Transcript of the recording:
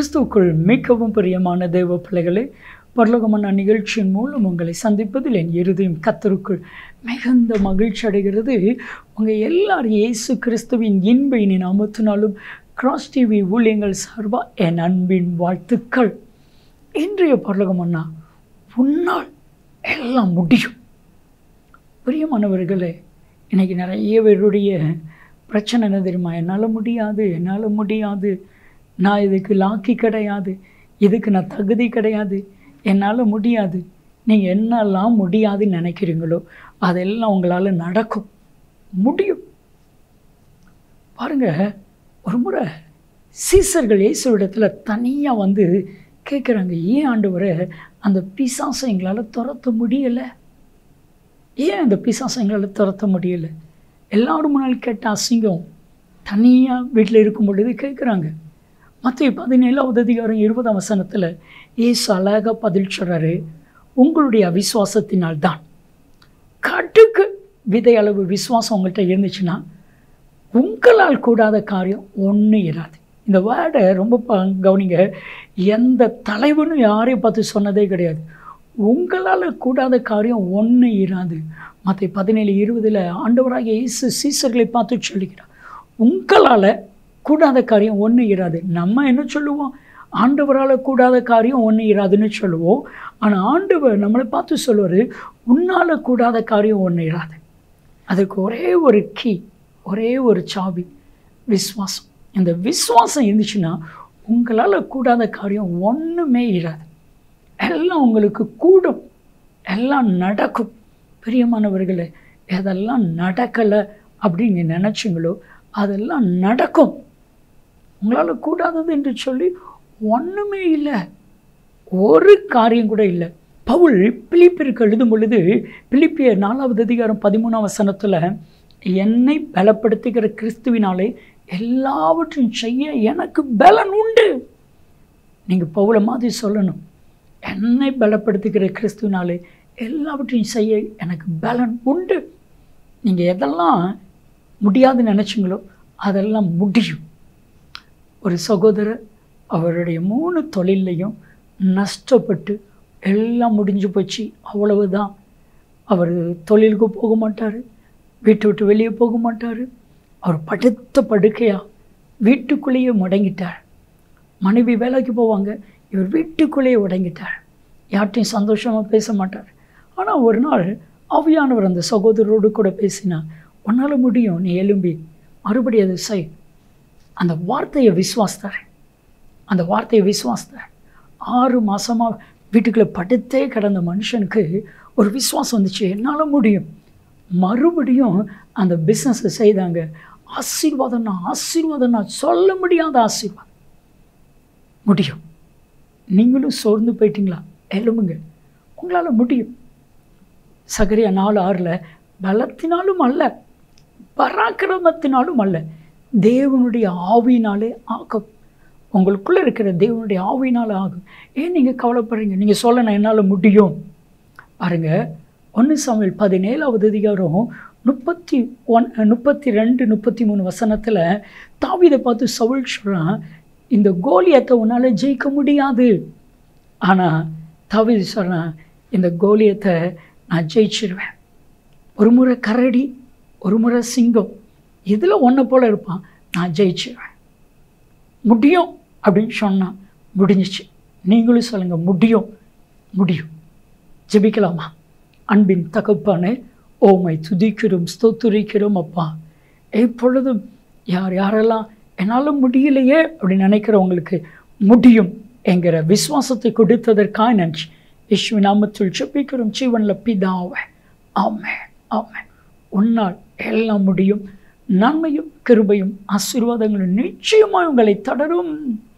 கிறிஸ்துவுக்குள் மிகவும் பிரியமான தேவ பிள்ளைகளே பரலோகமான நிகழ்ச்சியின் மூலம் உங்களை சந்திப்பதில் என் இருதயம் கத்தருக்குள் மிகுந்த மகிழ்ச்சி அடைகிறது உங்கள் எல்லாரும் இயேசு கிறிஸ்துவின் இன்ப இனி நாமத்தினாலும் கிராஸ் டிவி ஊழியங்கள் சார்பாக என் அன்பின் வாழ்த்துக்கள் இன்றைய பரலோகமன்னா உன்னால் எல்லாம் முடியும் பிரியமானவர்களே இன்றைக்கி நிறைய பேருடைய பிரச்சனை என்ன தெரியுமா என்னால் முடியாது என்னால் முடியாது நான் இதுக்கு லாக்கி கிடையாது இதுக்கு நான் தகுதி கிடையாது என்னால் முடியாது நீங்கள் என்னெல்லாம் முடியாதுன்னு நினைக்கிறீங்களோ அதெல்லாம் உங்களால் நடக்கும் முடியும் பாருங்க ஒரு முறை சீசர்கள் இயேசுவிடத்தில் தனியாக வந்து கேட்குறாங்க ஏன் ஆண்டவரை அந்த பிசாசை எங்களால் துரத்த முடியலை ஏன் அந்த பிசாசை எங்களால் துரத்த முடியலை எல்லாரும் முன்னால் கேட்ட அசிங்கம் தனியாக வீட்டில் இருக்கும் பொழுது கேட்குறாங்க மற்ற பதினேழாவது அதிகாரம் இருபதாம் வசனத்தில் ஏசு அழகாக பதில் சொல்கிறாரு உங்களுடைய அவிசுவாசத்தினால் தான் கடுக்கு விதை அளவு விசுவாசம் உங்கள்கிட்ட இருந்துச்சுன்னா உங்களால் கூடாத காரியம் ஒன்றும் இராது இந்த வேர்டை ரொம்ப ப கவனிங்க எந்த தலைவனும் யாரையும் பார்த்து சொன்னதே கிடையாது உங்களால் கூடாத காரியம் ஒன்றும் இராது மற்ற பதினேழு இருபதில் ஆண்டவராக இயேசு சீசர்களை பார்த்து சொல்லுகிறார் உங்களால் கூடாத காரியம் ஒன்றும் இராது நம்ம என்ன சொல்லுவோம் ஆண்டவரால் கூடாத காரியம் ஒன்றும் இராதுன்னு சொல்லுவோம் ஆனால் ஆண்டவர் நம்மளை பார்த்து சொல்லுவார் உன்னால் கூடாத காரியம் ஒன்றும் இராது அதுக்கு ஒரே ஒரு கீ ஒரே ஒரு சாவி விஸ்வாசம் இந்த விஸ்வாசம் இருந்துச்சுன்னா உங்களால் கூடாத காரியம் ஒன்றுமே இராது எல்லாம் உங்களுக்கு கூடும் எல்லாம் நடக்கும் பிரியமானவர்களே எதெல்லாம் நடக்கலை அப்படின்னு நீங்கள் நினச்சிங்களோ அதெல்லாம் நடக்கும் உங்களால் கூடாதது என்று சொல்லி ஒன்றுமே இல்லை ஒரு காரியம் கூட இல்லை பவுல் பிலிப்பிற்கு எழுதும் பொழுது பிலிப்பியர் நாலாவது அதிகாரம் பதிமூணாம் வசனத்தில் என்னை பலப்படுத்துகிற கிறிஸ்துவினாலே எல்லாவற்றையும் செய்ய எனக்கு பலன் உண்டு நீங்கள் பவுலை மாதிரி சொல்லணும் என்னை பலப்படுத்துகிற கிறிஸ்துவினாலே எல்லாவற்றையும் செய்ய எனக்கு பலன் உண்டு நீங்கள் எதெல்லாம் முடியாதுன்னு நினச்சிங்களோ அதெல்லாம் முடியும் ஒரு சகோதரர் அவருடைய மூணு தொழிலையும் நஷ்டப்பட்டு எல்லாம் முடிஞ்சு போச்சு அவ்வளவுதான் அவர் தொழிலுக்கு போக மாட்டார் வீட்டை விட்டு வெளியே போக மாட்டார் அவர் படுத்த படுக்கையாக வீட்டுக்குள்ளேயே முடங்கிட்டார் மனைவி வேலைக்கு போவாங்க இவர் வீட்டுக்குள்ளேயே உடங்கிட்டார் யார்ட்டையும் சந்தோஷமாக பேச மாட்டார் ஆனால் ஒரு நாள் ஆவியானவர் அந்த சகோதரரோடு கூட பேசினா உன்னால் முடியும் நீ எலும்பி மறுபடி அதை செய் அந்த வார்த்தையை விசுவாஸ்தார் அந்த வார்த்தையை விசுவாஸ்தார் ஆறு மாதமாக வீட்டுக்குள்ளே படுத்தே கிடந்த மனுஷனுக்கு ஒரு விசுவாசம் வந்துச்சு என்னால் முடியும் மறுபடியும் அந்த பிஸ்னஸை செய்தாங்க ஆசீர்வாதம்னா ஆசீர்வாதம்னா சொல்ல முடியாத ஆசீர்வாதம் முடியும் நீங்களும் சோர்ந்து போயிட்டீங்களா எலும்புங்க உங்களால் முடியும் சகரியா நாலு ஆறில் பலத்தினாலும் அல்ல பராக்கிரமத்தினாலும் அல்ல தேவனுடைய ஆவியினாலே ஆகும் உங்களுக்குள்ளே இருக்கிற தேவனுடைய ஆவியினால் ஆகும் ஏன் நீங்கள் கவலைப்படுறீங்க நீங்கள் சொல்ல நான் என்னால் முடியும் பாருங்கள் ஒன்று சமையல் பதினேழாவது அதிகாரம் முப்பத்தி ஒன் முப்பத்தி ரெண்டு முப்பத்தி மூணு வசனத்தில் தாவிதை பார்த்து சவுல் சொல்கிறான் இந்த கோலியத்தை உன்னால் ஜெயிக்க முடியாது ஆனால் தாவிது சொல்கிறான் இந்த கோலியத்தை நான் ஜெயிச்சிருவேன் ஒரு முறை கரடி ஒரு முறை சிங்கம் இதில் ஒன்றை போல் இருப்பான் நான் ஜெயிச்சிருவேன் முடியும் அப்படின்னு சொன்னான் முடிஞ்சிச்சு நீங்களும் சொல்லுங்கள் முடியும் முடியும் ஜெபிக்கலாமா அன்பின் தகப்பானே ஓமை துதிக்கிறோம் ஸ்தோத்துரிக்கிறோம் அப்பா எப்பொழுதும் யார் யாரெல்லாம் என்னால் முடியலையே அப்படின்னு நினைக்கிறவங்களுக்கு முடியும் என்கிற விசுவாசத்தை கொடுத்ததற்காக நன்றி யஷ்வி நாமத்தில் செப்பிக்கிறோம் ஜீவனில் பிதாவை ஆமே ஆமே உன்னால் எல்லாம் முடியும் நன்மையும் கிருபையும் ஆசீர்வாதங்களும் நிச்சயமாக உங்களை தொடரும்